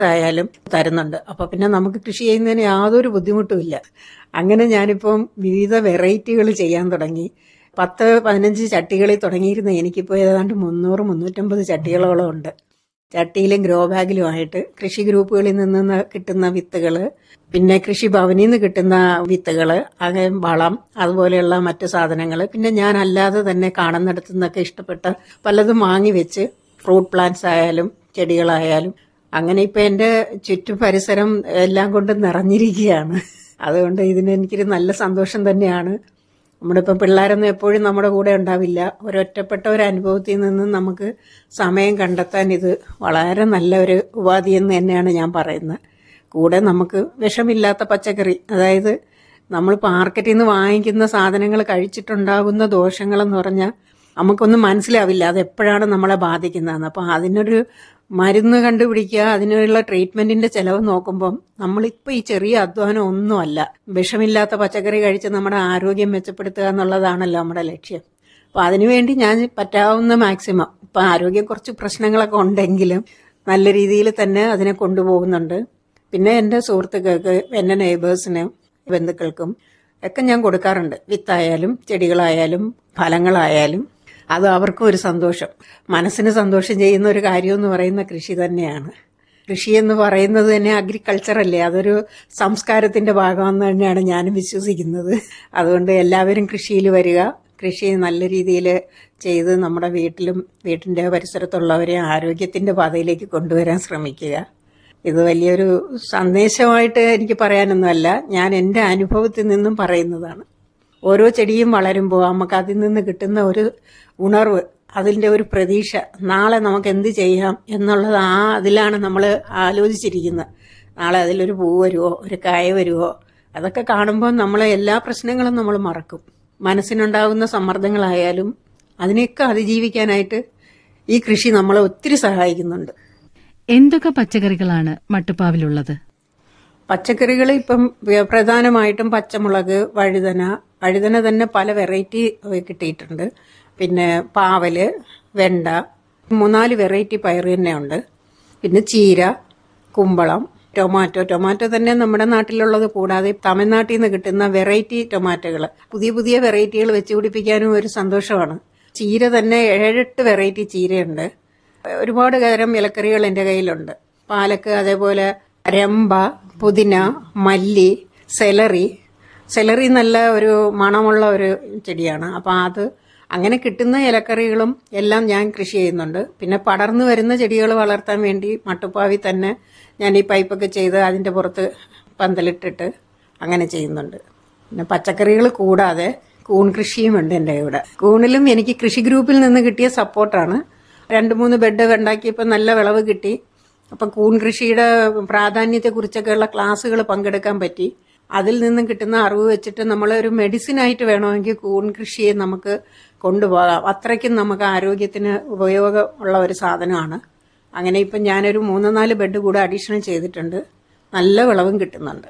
ആയാലും തരുന്നുണ്ട് അപ്പൊ പിന്നെ നമുക്ക് കൃഷി ചെയ്യുന്നതിന് യാതൊരു ബുദ്ധിമുട്ടുമില്ല അങ്ങനെ ഞാനിപ്പം വിവിധ വെറൈറ്റികൾ ചെയ്യാൻ തുടങ്ങി പത്ത് പതിനഞ്ച് ചട്ടികളിൽ തുടങ്ങിയിരുന്ന എനിക്കിപ്പോൾ ഏതാണ്ട് മുന്നൂറ് മുന്നൂറ്റമ്പത് ചട്ടികളോളം ഉണ്ട് ചട്ടിയിലും ഗ്രോ ബാഗിലുമായിട്ട് കൃഷി ഗ്രൂപ്പുകളിൽ നിന്ന് കിട്ടുന്ന വിത്തുകൾ പിന്നെ കൃഷി ഭവനിൽ നിന്ന് കിട്ടുന്ന വിത്തുകൾ അങ്ങനെ വളം അതുപോലെയുള്ള മറ്റു സാധനങ്ങൾ പിന്നെ ഞാൻ അല്ലാതെ തന്നെ കാണുന്നിടത്തു നിന്നൊക്കെ ഇഷ്ടപ്പെട്ട പലതും വാങ്ങി വെച്ച് ഫ്രൂട്ട് പ്ലാന്റ്സ് ആയാലും ചെടികളായാലും അങ്ങനെ ഇപ്പൊ എന്റെ ചുറ്റും പരിസരം എല്ലാം കൊണ്ടും നിറഞ്ഞിരിക്കുകയാണ് അതുകൊണ്ട് ഇതിന് എനിക്കൊരു നല്ല സന്തോഷം തന്നെയാണ് നമ്മുടെ ഇപ്പം പിള്ളേരൊന്നും എപ്പോഴും നമ്മുടെ കൂടെ ഉണ്ടാവില്ല ഒരൊറ്റപ്പെട്ട ഒരു അനുഭവത്തിൽ നിന്ന് നമുക്ക് സമയം കണ്ടെത്താൻ ഇത് വളരെ നല്ല ഒരു ഉപാധി എന്ന് തന്നെയാണ് ഞാൻ പറയുന്നത് കൂടെ നമുക്ക് വിഷമില്ലാത്ത പച്ചക്കറി അതായത് നമ്മൾ മാർക്കറ്റിൽ നിന്ന് വാങ്ങിക്കുന്ന സാധനങ്ങൾ കഴിച്ചിട്ടുണ്ടാകുന്ന ദോഷങ്ങളെന്ന് പറഞ്ഞാൽ നമുക്കൊന്നും മനസ്സിലാവില്ല അത് എപ്പോഴാണ് നമ്മളെ ബാധിക്കുന്നതെന്ന് അപ്പം അതിനൊരു മരുന്ന് കണ്ടുപിടിക്കുക അതിനുള്ള ട്രീറ്റ്മെന്റിന്റെ ചെലവ് നോക്കുമ്പം നമ്മളിപ്പോൾ ഈ ചെറിയ അധ്വാനം ഒന്നുമല്ല വിഷമില്ലാത്ത പച്ചക്കറി കഴിച്ച് നമ്മുടെ ആരോഗ്യം മെച്ചപ്പെടുത്തുക എന്നുള്ളതാണല്ലോ നമ്മുടെ ലക്ഷ്യം അപ്പോൾ അതിനുവേണ്ടി ഞാൻ പറ്റാവുന്ന മാക്സിമം ഇപ്പം ആരോഗ്യം കുറച്ച് പ്രശ്നങ്ങളൊക്കെ ഉണ്ടെങ്കിലും നല്ല രീതിയിൽ തന്നെ അതിനെ കൊണ്ടുപോകുന്നുണ്ട് പിന്നെ എൻ്റെ സുഹൃത്തുക്കൾക്ക് എൻ്റെ നെയ്ബേഴ്സിന് ബന്ധുക്കൾക്കും ഒക്കെ ഞാൻ കൊടുക്കാറുണ്ട് വിത്തായാലും ചെടികളായാലും ഫലങ്ങളായാലും അത് അവർക്കും ഒരു സന്തോഷം മനസ്സിന് സന്തോഷം ചെയ്യുന്ന ഒരു കാര്യം എന്ന് പറയുന്ന കൃഷി തന്നെയാണ് കൃഷി എന്ന് പറയുന്നത് തന്നെ അഗ്രികൾച്ചർ അല്ലേ അതൊരു സംസ്കാരത്തിന്റെ ഭാഗമെന്ന് തന്നെയാണ് ഞാനും വിശ്വസിക്കുന്നത് അതുകൊണ്ട് എല്ലാവരും കൃഷിയിൽ വരിക കൃഷി നല്ല രീതിയിൽ ചെയ്ത് നമ്മുടെ വീട്ടിലും വീട്ടിന്റെ പരിസരത്തുള്ളവരെ ആരോഗ്യത്തിന്റെ പാതയിലേക്ക് കൊണ്ടുവരാൻ ശ്രമിക്കുക ഇത് വലിയൊരു സന്ദേശമായിട്ട് എനിക്ക് പറയാനൊന്നുമല്ല ഞാൻ എൻ്റെ അനുഭവത്തിൽ നിന്നും പറയുന്നതാണ് ഓരോ ചെടിയും വളരുമ്പോൾ നമുക്ക് അതിൽ നിന്ന് കിട്ടുന്ന ഒരു ഉണർവ് അതിൻ്റെ ഒരു പ്രതീക്ഷ നാളെ നമുക്ക് എന്ത് ചെയ്യാം എന്നുള്ളത് ആ അതിലാണ് നമ്മൾ ആലോചിച്ചിരിക്കുന്നത് നാളെ അതിലൊരു പൂ വരുമോ ഒരു കായ വരുമോ അതൊക്കെ കാണുമ്പോൾ നമ്മളെ എല്ലാ പ്രശ്നങ്ങളും നമ്മൾ മറക്കും മനസ്സിനുണ്ടാകുന്ന സമ്മർദ്ദങ്ങളായാലും അതിനെയൊക്കെ അതിജീവിക്കാനായിട്ട് ഈ കൃഷി നമ്മളെ ഒത്തിരി സഹായിക്കുന്നുണ്ട് എന്തൊക്കെ പച്ചക്കറികളാണ് മട്ടുപ്പാവിലുള്ളത് പച്ചക്കറികൾ ഇപ്പം വ്യ- പ്രധാനമായിട്ടും പച്ചമുളക് വഴുതന വഴുതന തന്നെ പല വെറൈറ്റി കിട്ടിയിട്ടുണ്ട് പിന്നെ പാവല് വെണ്ട മൂന്നാല് വെറൈറ്റി പയർ തന്നെ ഉണ്ട് പിന്നെ ചീര കുമ്പളം ടൊമാറ്റോ ടൊമാറ്റോ തന്നെ നമ്മുടെ നാട്ടിലുള്ളത് കൂടാതെ തമിഴ്നാട്ടിൽ നിന്ന് കിട്ടുന്ന വെറൈറ്റി ടൊമാറ്റോകൾ പുതിയ പുതിയ വെറൈറ്റികൾ വെച്ച് പിടിപ്പിക്കാനും ഒരു സന്തോഷമാണ് ചീര തന്നെ ഏഴെട്ട് വെറൈറ്റി ചീരയുണ്ട് ഒരുപാട് തരം ഇലക്കറികൾ എൻ്റെ കയ്യിലുണ്ട് പാലക്ക് അതേപോലെ രമ്പ പുതിന മല്ലി സെലറി സെലറി നല്ല ഒരു മണമുള്ള ഒരു ചെടിയാണ് അപ്പം അത് അങ്ങനെ കിട്ടുന്ന ഇലക്കറികളും എല്ലാം ഞാൻ കൃഷി ചെയ്യുന്നുണ്ട് പിന്നെ പടർന്നു വരുന്ന ചെടികൾ വളർത്താൻ വേണ്ടി മട്ടുപ്പാവി തന്നെ ഞാൻ ഈ പൈപ്പൊക്കെ ചെയ്ത് അതിൻ്റെ പുറത്ത് പന്തലിട്ടിട്ട് അങ്ങനെ ചെയ്യുന്നുണ്ട് പിന്നെ പച്ചക്കറികൾ കൂടാതെ കൂൺ കൃഷിയുമുണ്ട് എൻ്റെ ഇവിടെ കൂണിലും എനിക്ക് കൃഷി ഗ്രൂപ്പിൽ നിന്ന് കിട്ടിയ സപ്പോർട്ടാണ് രണ്ട് മൂന്ന് ബെഡ് ഉണ്ടാക്കിയപ്പോൾ നല്ല വിളവ് കിട്ടി അപ്പം കൂൺ കൃഷിയുടെ പ്രാധാന്യത്തെക്കുറിച്ചൊക്കെയുള്ള ക്ലാസ്സുകൾ പങ്കെടുക്കാൻ പറ്റി അതിൽ നിന്നും കിട്ടുന്ന അറിവ് വെച്ചിട്ട് നമ്മൾ ഒരു മെഡിസിൻ ആയിട്ട് വേണമെങ്കിൽ കൂൺ കൃഷിയെ നമുക്ക് കൊണ്ടുപോകാം അത്രയ്ക്കും നമുക്ക് ആരോഗ്യത്തിന് ഉപയോഗമുള്ള ഒരു സാധനമാണ് അങ്ങനെ ഇപ്പം ഞാനൊരു മൂന്ന് നാല് ബെഡ് കൂടെ അഡീഷണൽ ചെയ്തിട്ടുണ്ട് നല്ല വിളവും കിട്ടുന്നുണ്ട്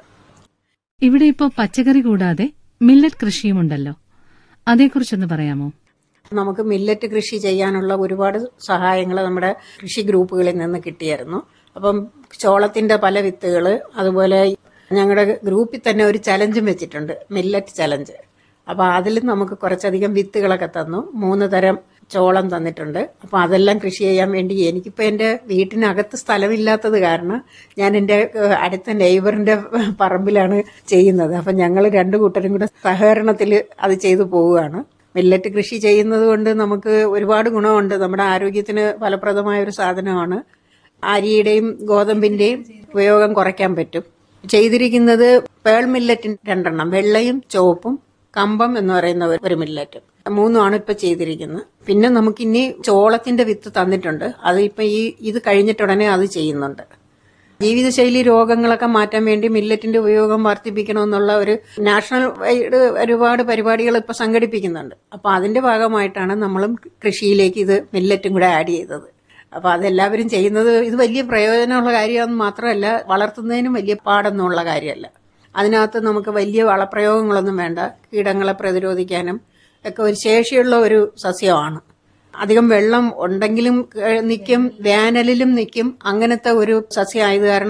ഇവിടെ ഇപ്പോൾ പച്ചക്കറി കൂടാതെ മില്ലറ്റ് കൃഷിയുമുണ്ടല്ലോ അതേക്കുറിച്ചൊന്ന് പറയാമോ നമുക്ക് മില്ലറ്റ് കൃഷി ചെയ്യാനുള്ള ഒരുപാട് സഹായങ്ങൾ നമ്മുടെ കൃഷി ഗ്രൂപ്പുകളിൽ നിന്ന് കിട്ടിയായിരുന്നു അപ്പം ചോളത്തിന്റെ പല വിത്തുകൾ അതുപോലെ ഞങ്ങളുടെ ഗ്രൂപ്പിൽ തന്നെ ഒരു ചലഞ്ചും വെച്ചിട്ടുണ്ട് മില്ലറ്റ് ചലഞ്ച് അപ്പോൾ അതിൽ നമുക്ക് കുറച്ചധികം വിത്തുകളൊക്കെ തന്നു മൂന്ന് തരം ചോളം തന്നിട്ടുണ്ട് അപ്പോൾ അതെല്ലാം കൃഷി ചെയ്യാൻ വേണ്ടി എനിക്കിപ്പോൾ എൻ്റെ വീട്ടിനകത്ത് സ്ഥലമില്ലാത്തത് കാരണം ഞാൻ എൻ്റെ ഏഹ്, അടുത്ത നെയ്ബറിൻ്റെ പറമ്പിലാണ് ചെയ്യുന്നത് അപ്പം ഞങ്ങൾ രണ്ടു കൂട്ടരും കൂടെ സഹകരണത്തിൽ അത് ചെയ്തു പോവുകയാണ് മില്ലറ്റ് കൃഷി ചെയ്യുന്നത് കൊണ്ട് നമുക്ക് ഒരുപാട് ഗുണമുണ്ട് നമ്മുടെ ആരോഗ്യത്തിന് ഫലപ്രദമായ ഒരു സാധനമാണ് അരിയുടെയും ഗോതമ്പിന്റെയും ഉപയോഗം കുറയ്ക്കാൻ പറ്റും ചെയ്തിരിക്കുന്നത് പേൾ മില്ലറ്റിൻ രണ്ടെണ്ണം വെള്ളയും ചുവപ്പും കമ്പം എന്ന് പറയുന്ന ഒരു- ഒരു മില്ലറ്റ് മൂന്നുമാണ് ഇപ്പൊ ചെയ്തിരിക്കുന്നത് പിന്നെ നമുക്കിനി ചോളത്തിന്റെ വിത്ത് തന്നിട്ടുണ്ട് അത് ഇപ്പൊ ഈ ഇത് കഴിഞ്ഞിട്ടുടനെ അത് ചെയ്യുന്നുണ്ട് ജീവിതശൈലി രോഗങ്ങളൊക്കെ മാറ്റാൻ വേണ്ടി മില്ലറ്റിന്റെ ഉപയോഗം വർദ്ധിപ്പിക്കണമെന്നുള്ള ഒരു നാഷണൽ വൈഡ് ഒരുപാട് പരിപാടികൾ ഇപ്പൊ സംഘടിപ്പിക്കുന്നുണ്ട് അപ്പൊ അതിന്റെ ഭാഗമായിട്ടാണ് നമ്മളും കൃഷിയിലേക്ക് ഇത് മില്ലറ്റും കൂടെ ആഡ് ചെയ്തത് അപ്പൊ അതെല്ലാവരും ചെയ്യുന്നത് ഇത് വലിയ പ്രയോജനമുള്ള കാര്യമെന്ന് മാത്രമല്ല വളർത്തുന്നതിനും വലിയ പാടൊന്നുമുള്ള കാര്യമല്ല അതിനകത്ത് നമുക്ക് വലിയ വളപ്രയോഗങ്ങളൊന്നും വേണ്ട കീടങ്ങളെ പ്രതിരോധിക്കാനും ഒക്കെ ഒരു ശേഷിയുള്ള ഒരു സസ്യമാണ് അധികം വെള്ളം ഉണ്ടെങ്കിലും ഏഹ്, നിൽക്കും വേനലിലും നിൽക്കും അങ്ങനത്തെ ഒരു സസ്യമായത് കാരണം